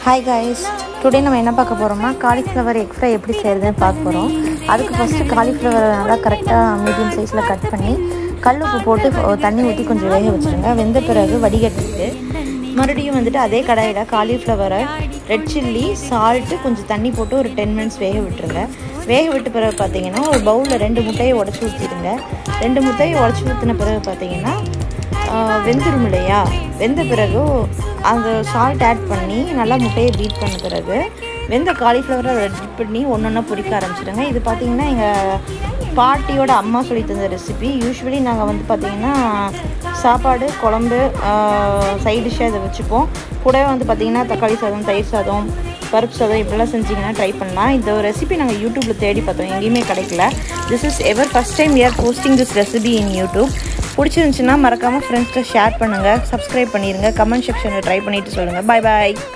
hi guys today நம்ம என்ன பார்க்க போகிறோம்னா காலிஃப்ளவர் எக் ஃப்ரை எப்படி செய்கிறதுன்னு பார்க்க போகிறோம் அதுக்கு ஃபஸ்ட்டு காலிஃப்ளவரை நல்லா கரெக்டாக மீடியம் சைஸில் கட் பண்ணி கல் உப்பு போட்டு ஃப- தண்ணி ஊற்றி கொஞ்சம் வேக வச்சுருங்க வெந்த பிறகு வடிகட்டிட்டு மறுபடியும் வந்துட்டு அதே கடாயில் காலிஃப்ளவரை ரெட் சில்லி சால்ட்டு கொஞ்சம் தண்ணி போட்டு ஒரு டென் மினிட்ஸ் வேக விட்டுருங்க வேக விட்ட பிறகு பார்த்தீங்கன்னா ஒரு பவுலில் ரெண்டு முட்டையை உடச்சி ஊற்றிடுங்க ரெண்டு முட்டையை உடச்சி ஊற்றின பிறகு பார்த்தீங்கன்னா ஆஹ் வெந்துரும் இல்லையா வெந்த பிறகு அந்த சால்ட் ஆட் பண்ணி நல்லா முட்டையை பீட் பண்ண பிறகு வெந்த காலிஃப்ளவரை அதை டிப் பண்ணி ஒன்று ஒன்றா பொரிக்க ஆரம்பிச்சிடுங்க இது பார்த்தீங்கன்னா எங்கள் பாட்டியோட அம்மா சொல்லி தந்த ரெசிபி யூஸ்வலி நாங்கள் வந்து பார்த்திங்கன்னா சாப்பாடு குழம்பு சைட் டிஷ்ஷாக இதை வச்சுப்போம் கூடவே வந்து பார்த்திங்கன்னா தக்காளி சாதம் தயிர் சாதம் பருப்பு சாதம் இப்படிலாம் செஞ்சிங்கன்னா ட்ரை பண்ணலாம் இந்த ஒரு ரெசிபி நாங்கள் யூடியூப்பில் தேடி பார்த்தோம் எங்கேயுமே கிடைக்கல this is our first time we are posting this recipe in YouTube பிடிச்சிருந்துச்சுன்னா மறக்காமல் ஃப்ரெண்ட்ஸ்கிட்ட ஷேர் பண்ணுங்கள் சப்ஸ்கிரைப் பண்ணிடுங்க கமெண்ட் செக்ஷனில் ட்ரை பண்ணிட்டு சொல்லுங்கள் பை பாய்